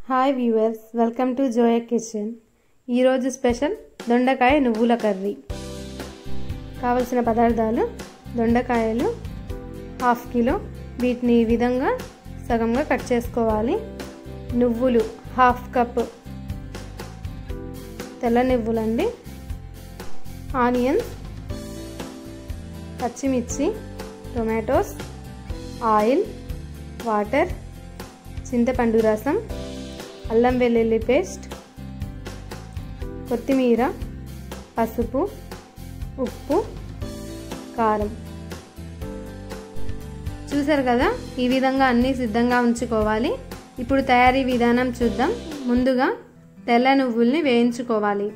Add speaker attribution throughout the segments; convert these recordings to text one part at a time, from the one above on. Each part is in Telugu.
Speaker 1: hi viewers welcome to Zoya kitchen ఈరోజు స్పెషల్ దొండకాయ నువ్వుల కర్రీ కావలసిన పదార్థాలు దొండకాయలు హాఫ్ కిలో వీటిని ఈ విధంగా సగంగా కట్ చేసుకోవాలి నువ్వులు హాఫ్ కప్ తెల్ల నువ్వులండి ఆనియన్స్ పచ్చిమిర్చి టొమాటోస్ ఆయిల్ వాటర్ చింతపండు రసం అల్లం వెల్లుల్లి పేస్ట్ కొత్తిమీర పసుపు ఉప్పు కారం చూసారు కదా ఈ విధంగా అన్నీ సిద్ధంగా ఉంచుకోవాలి ఇప్పుడు తయారీ విధానం చూద్దాం ముందుగా తెల్ల నువ్వుల్ని వేయించుకోవాలి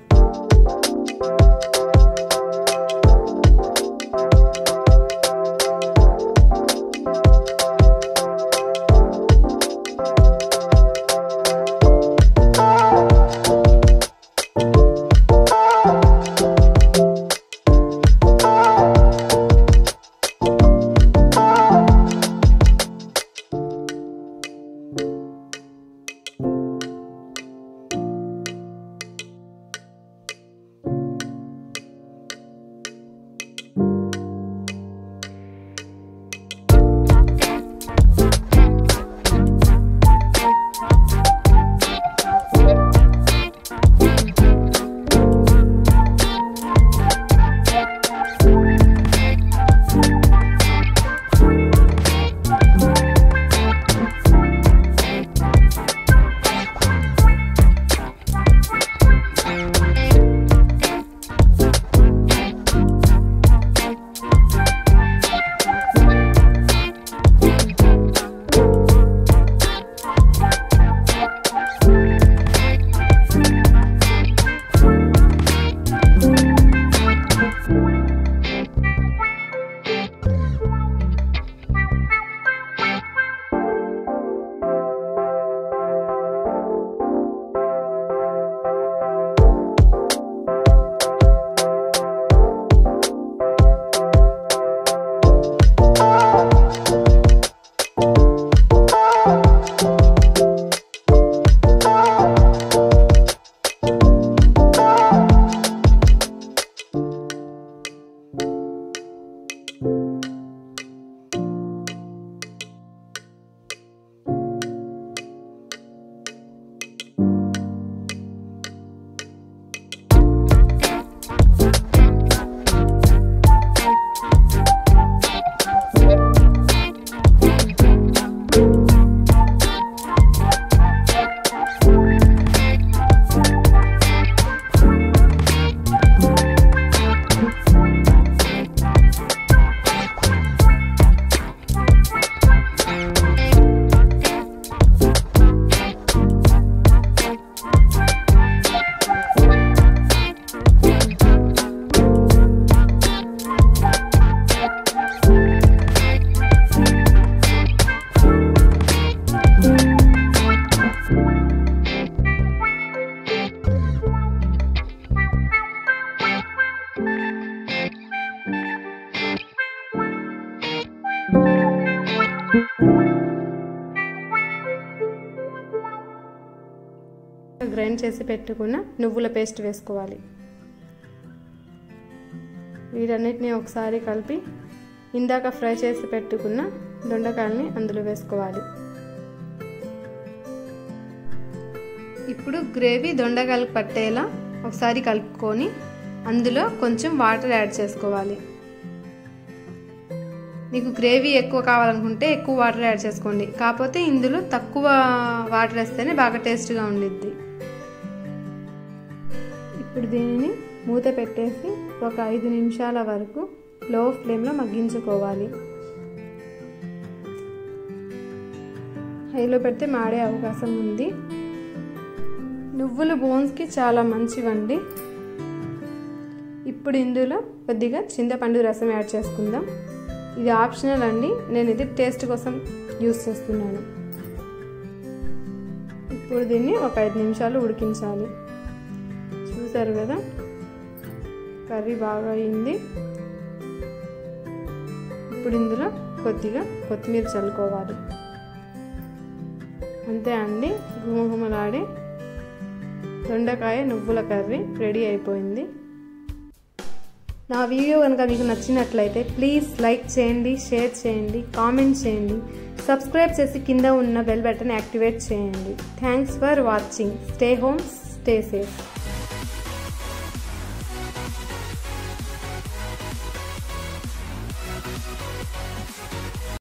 Speaker 1: గ్రైండ్ చేసి పెట్టుకున్న నువ్వుల పేస్ట్ వేసుకోవాలి వీటన్నిటిని ఒకసారి కలిపి ఇందాక ఫ్రై చేసి పెట్టుకున్న దొండకాయల్ని అందులో వేసుకోవాలి ఇప్పుడు గ్రేవీ దొండకాయలకు పట్టేలా ఒకసారి కలుపుకొని అందులో కొంచెం వాటర్ యాడ్ చేసుకోవాలి మీకు గ్రేవీ ఎక్కువ కావాలనుకుంటే ఎక్కువ వాటర్ యాడ్ చేసుకోండి కాకపోతే ఇందులో తక్కువ వాటర్ వేస్తేనే బాగా టేస్ట్గా ఉండిద్ది ఇప్పుడు దీనిని మూత పెట్టేసి ఒక ఐదు నిమిషాల వరకు లో ఫ్లేమ్లో మగ్గించుకోవాలి హైలో పెడితే మాడే అవకాశం ఉంది నువ్వులు బోన్స్కి చాలా మంచివండి ఇప్పుడు ఇందులో కొద్దిగా చింతపండు రసం యాడ్ చేసుకుందాం ఇది ఆప్షనల్ అండి నేను ఇది టేస్ట్ కోసం యూస్ చేస్తున్నాను ఇప్పుడు దీన్ని ఒక ఐదు నిమిషాలు ఉడికించాలి చూసారు కదా కర్రీ బాగా అయింది ఇప్పుడు ఇందులో కొద్దిగా కొత్తిమీర చల్లుకోవాలి అంతే అండి గుమగుమలాడే దొండకాయ నువ్వుల కర్రీ రెడీ అయిపోయింది నా వీడియో కనుక మీకు నచ్చినట్లయితే ప్లీజ్ లైక్ చేయండి షేర్ చేయండి కామెంట్ చేయండి సబ్స్క్రైబ్ చేసి కింద ఉన్న బెల్ బటన్ యాక్టివేట్ చేయండి thanks for watching stay home stay safe